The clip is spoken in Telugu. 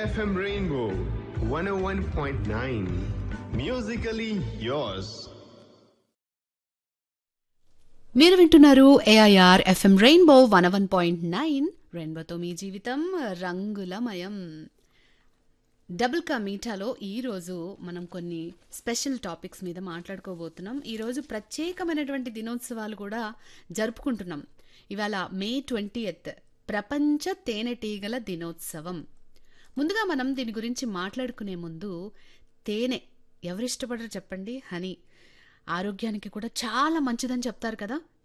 FM Rainbow 101.9. Musically yours. మీరు వింటున్నారు AIR FM rainbow one one point nine రెయిన్బోతో మీ జీవితం రంగులమయం డబుల్ కా మీఠాలో ఈరోజు మనం కొన్ని స్పెషల్ టాపిక్స్ మీద మాట్లాడుకోబోతున్నాం ఈరోజు ప్రత్యేకమైనటువంటి దినోత్సవాలు కూడా జరుపుకుంటున్నాం ఇవాళ మే ట్వంటీ ప్రపంచ తేనెటీగల దినోత్సవం ముందుగా మనం దీని గురించి మాట్లాడుకునే ముందు తేనె ఎవరిష్టపడరు చెప్పండి హనీ ఆరోగ్యానికి కూడా చాలా మంచిదని చెప్తారు కదా